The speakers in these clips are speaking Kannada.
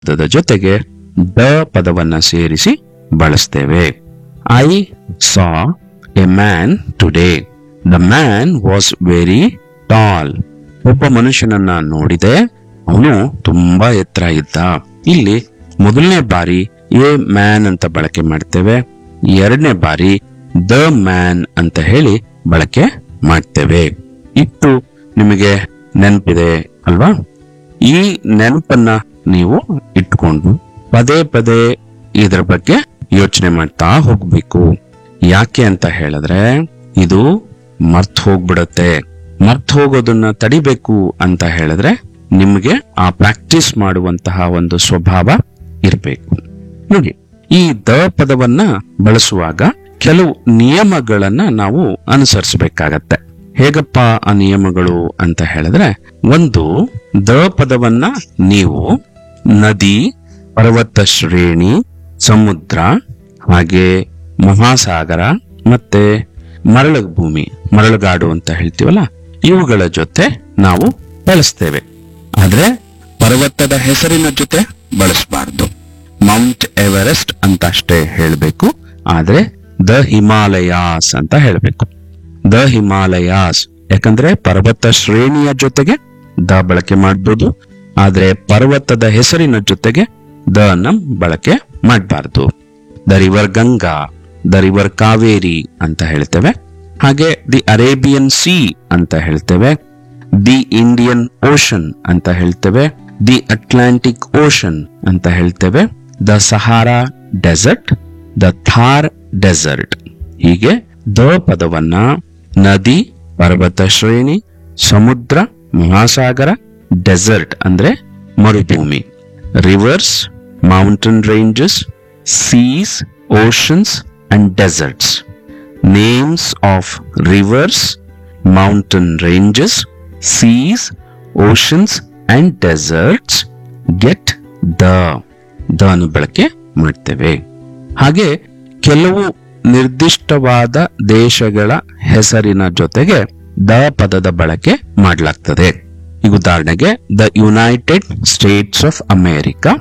ಪದದ ಜೊತೆಗೆ ದ ಪದವನ್ನ ಸೇರಿಸಿ ಬಳಸ್ತೇವೆ I saw a man today the man was very tall ಒಬ್ಬ ಮನುಷ್ಯನನ್ನ ನೋಡಿದೆ ಅವನು ತುಂಬಾ ಎತ್ತರ ಇದ್ದ ಇಲ್ಲಿ ಮೊದಲನೇ ಬಾರಿ ಎ ಮ್ಯಾನ್ ಅಂತ ಬಳಕೆ ಮಾಡ್ತೇವೆ ಎರಡನೇ ಬಾರಿ ದ ಮ್ಯಾನ್ ಅಂತ ಹೇಳಿ ಬಳಕೆ ಮಾಡ್ತೇವೆ ಇಟ್ಟು ನಿಮಗೆ ನೆನಪಿದೆ ಅಲ್ವಾ ಈ ನೆನಪನ್ನ ನೀವು ಇಟ್ಕೊಂಡು ಪದೇ ಪದೇ ಇದರ ಬಗ್ಗೆ ಯೋಚನೆ ಮಾಡ್ತಾ ಹೋಗ್ಬೇಕು ಯಾಕೆ ಅಂತ ಹೇಳಿದ್ರೆ ಇದು ಮರ್ತ್ ಹೋಗ್ಬಿಡತ್ತೆ ಮರ್ತ್ ಹೋಗೋದನ್ನ ತಡಿಬೇಕು ಅಂತ ಹೇಳಿದ್ರೆ ನಿಮಗೆ ಆ ಪ್ರಾಕ್ಟೀಸ್ ಮಾಡುವಂತಹ ಒಂದು ಸ್ವಭಾವ ಇರಬೇಕು ನೋಡಿ ಈ ದ ಪದವನ್ನ ಬಳಸುವಾಗ ಕೆಲವು ನಿಯಮಗಳನ್ನ ನಾವು ಅನುಸರಿಸಬೇಕಾಗತ್ತೆ ಹೇಗಪ್ಪ ಆ ನಿಯಮಗಳು ಅಂತ ಹೇಳಿದ್ರೆ ಒಂದು ದ ಪದವನ್ನ ನೀವು ನದಿ ಪರ್ವತ ಶ್ರೇಣಿ ಸಮುದ್ರ ಹಾಗೆ ಮಹಾಸಾಗರ ಮತ್ತೆ ಮರಳು ಭೂಮಿ ಮರಳುಗಾಡು ಅಂತ ಹೇಳ್ತೀವಲ್ಲ ಇವುಗಳ ಜೊತೆ ನಾವು ಬಳಸ್ತೇವೆ ಆದ್ರೆ ಪರ್ವತದ ಹೆಸರಿನ ಜೊತೆ ಬಳಸಬಾರ್ದು ಮೌಂಟ್ ಎವರೆಸ್ಟ್ ಅಂತ ಅಷ್ಟೇ ಹೇಳಬೇಕು ಆದ್ರೆ ದ ಹಿಮಾಲಯಾಸ್ ಅಂತ ಹೇಳಬೇಕು ದ ಹಿಮಾಲಯಾಸ್ ಯಾಕಂದ್ರೆ ಪರ್ವತ ಶ್ರೇಣಿಯ ಜೊತೆಗೆ ದ ಬಳಕೆ ಮಾಡಬಹುದು ಆದ್ರೆ ಪರ್ವತದ ಹೆಸರಿನ ಜೊತೆಗೆ ದ ನ ಬಳಕೆ ಮಾಡಬಾರ್ದು the river Ganga the river Kaveri ಅಂತ ಹೇಳ್ತೇವೆ ಹಾಗೆ ದಿ ಅರೇಬಿಯನ್ ಸಿ ಅಂತ ಹೇಳ್ತೇವೆ ದಿ ಇಂಡಿಯನ್ ಓಷನ್ ಅಂತ ಹೇಳ್ತೇವೆ ದಿ ಅಟ್ಲಾಂಟಿಕ್ ಓಷನ್ ಅಂತ ಹೇಳ್ತೇವೆ the Sahara desert the Thar desert ಹೀಗೆ ದ ಪದವನ್ನ ನದಿ ಪರ್ವತ ಶ್ರೇಣಿ ಸಮುದ್ರ ಮಹಾಸಾಗರ ಡೆಸರ್ಟ್ ಅಂದ್ರೆ ಮರುಭೂಮಿ rivers mountain ranges seas oceans and deserts names of rivers, mountain ranges, seas, oceans, and deserts get the the ಅನ್ನು ಬಳಕೆ ಮಾಡ್ತೇವೆ ಹಾಗೆ ಕೆಲವು ನಿರ್ದಿಷ್ಟವಾದ ದೇಶಗಳ ಹೆಸರಿನ ಜೊತೆಗೆ ದ ಪದದ ಬಳಕೆ ಮಾಡಲಾಗ್ತದೆ ಈಗ ಉದಾಹರಣೆಗೆ the United States of America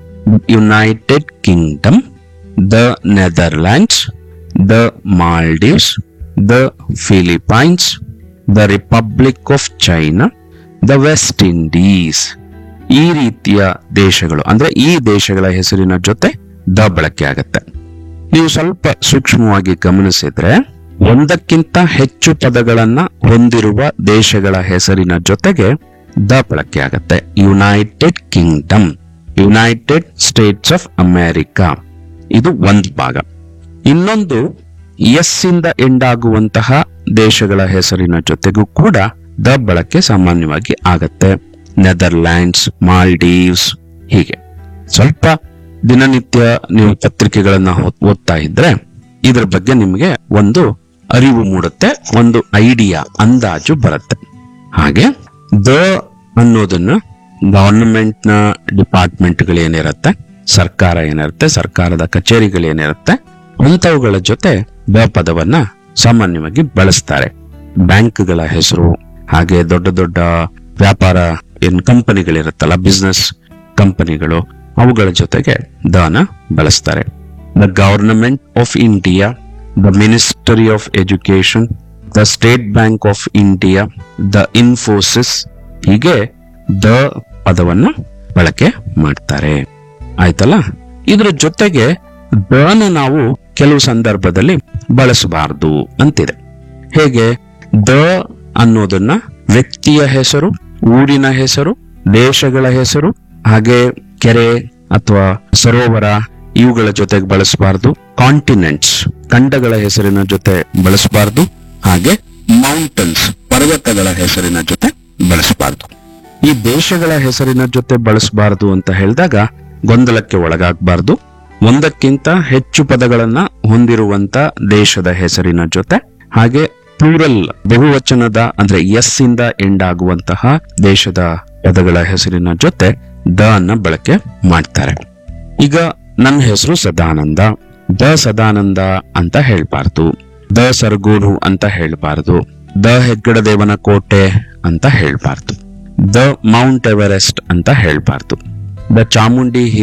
United Kingdom the Netherlands the Maldives, the Philippines, the Republic of China, the West Indies. ಈ ರೀತಿಯ ದೇಶಗಳು ಅಂದ್ರೆ ಈ ದೇಶಗಳ ಹೆಸರಿನ ಜೊತೆ ದ ಬಳಕೆ ಆಗತ್ತೆ ನೀವು ಸ್ವಲ್ಪ ಸೂಕ್ಷ್ಮವಾಗಿ ಗಮನಿಸಿದ್ರೆ ಒಂದಕ್ಕಿಂತ ಹೆಚ್ಚು ಪದಗಳನ್ನ ಹೊಂದಿರುವ ದೇಶಗಳ ಹೆಸರಿನ ಜೊತೆಗೆ ದ ಬಳಕೆ ಆಗತ್ತೆ United Kingdom United States of America ಇದು ಒಂದು ಭಾಗ ಇನ್ನೊಂದು ಎಸ್ ಇಂದ ಎಂಡ್ ಆಗುವಂತಹ ದೇಶಗಳ ಹೆಸರಿನ ಜೊತೆಗೂ ಕೂಡ ದ ಬಳಕೆ ಸಾಮಾನ್ಯವಾಗಿ ಆಗತ್ತೆ ನೆದರ್ಲ್ಯಾಂಡ್ಸ್ ಮಾಲ್ಡೀವ್ಸ್ ಹೀಗೆ ಸ್ವಲ್ಪ ದಿನನಿತ್ಯ ನೀವು ಪತ್ರಿಕೆಗಳನ್ನ ಓದ್- ಓದ್ತಾ ಇದ್ರೆ ಇದ್ರ ಬಗ್ಗೆ ನಿಮಗೆ ಒಂದು ಅರಿವು ಮೂಡುತ್ತೆ ಒಂದು ಐಡಿಯಾ ಅಂದಾಜು ಬರುತ್ತೆ ಹಾಗೆ ದ ಅನ್ನೋದನ್ನ ಗವರ್ನಮೆಂಟ್ ನ ಡಿಪಾರ್ಟ್ಮೆಂಟ್ಗಳೇನಿರುತ್ತೆ ಸರ್ಕಾರ ಏನಿರುತ್ತೆ ಸರ್ಕಾರದ ಕಚೇರಿಗಳೇನಿರುತ್ತೆ ಅಂಥವುಗಳ ಜೊತೆ ದ ಪದವನ್ನ ಸಾಮಾನ್ಯವಾಗಿ ಬಳಸ್ತಾರೆ ಬ್ಯಾಂಕ್ಗಳ ಹೆಸರು ಹಾಗೆ ದೊಡ್ಡ ದೊಡ್ಡ ವ್ಯಾಪಾರ ಏನ್ ಕಂಪನಿಗಳಿರುತ್ತಲ್ಲ ಬಿಸ್ನೆಸ್ ಕಂಪನಿಗಳು ಅವುಗಳ ಜೊತೆಗೆ ದನ ಬಳಸ್ತಾರೆ the government of India the ministry of education the State Bank of India the Infosys ಹೀಗೆ ದ ಪದವನ್ನ ಬಳಕೆ ಮಾಡ್ತಾರೆ ಆಯ್ತಲ್ಲ ಇದ್ರ ಜೊತೆಗೆ ದನ ನಾವು ಕೆಲವು ಸಂದರ್ಭದಲ್ಲಿ ಬಳಸಬಾರದು ಅಂತಿದೆ ಹೇಗೆ ದ ಅನ್ನೋದನ್ನ ವ್ಯಕ್ತಿಯ ಹೆಸರು ಊರಿನ ಹೆಸರು ದೇಶಗಳ ಹೆಸರು ಹಾಗೆ ಕೆರೆ ಅಥವಾ ಸರೋವರ ಇವುಗಳ ಜೊತೆಗೆ ಬಳಸಬಾರದು ಕಾಂಟಿನೆಂಟ್ಸ್ ಖಂಡಗಳ ಹೆಸರಿನ ಜೊತೆ ಬಳಸಬಾರದು ಹಾಗೆ ಮೌಂಟನ್ಸ್ ಪರ್ವತಗಳ ಹೆಸರಿನ ಜೊತೆ ಬಳಸಬಾರದು ಈ ದೇಶಗಳ ಹೆಸರಿನ ಜೊತೆ ಬಳಸಬಾರದು ಅಂತ ಹೇಳಿದಾಗ ಗೊಂದಲಕ್ಕೆ ಒಳಗಾಗಬಾರದು ಒಂದಕ್ಕಿಂತ ಹೆಚ್ಚು ಪದಗಳನ್ನ ಹೊಂದಿರುವಂತ ದೇಶದ ಹೆಸರಿನ ಜೊತೆ ಹಾಗೆ ಪ್ಲೂರಲ್ ಬಹುವಚನದ ಅಂದ್ರೆ ಎಸ್ ಇಂದ ಎಂಡ್ ಆಗುವಂತಹ ದೇಶದ ಪದಗಳ ಹೆಸರಿನ ಜೊತೆ ದ ಅನ್ನ ಬಳಕೆ ಮಾಡ್ತಾರೆ ಈಗ ನನ್ನ ಹೆಸರು ಸದಾನಂದ ದ ಸದಾನಂದ ಅಂತ ಹೇಳ್ಬಾರ್ದು ದ ಸರ್ಗೂರು ಅಂತ ಹೇಳ್ಬಾರ್ದು ದ ಹೆಗ್ಗಡದೇವನ ಕೋಟೆ ಅಂತ ಹೇಳ್ಬಾರ್ದು ದ ಮೌಂಟ್ ಎವರೆಸ್ಟ್ ಅಂತ ಹೇಳ್ಬಾರ್ದು ದ ಚಾಮುಂಡಿ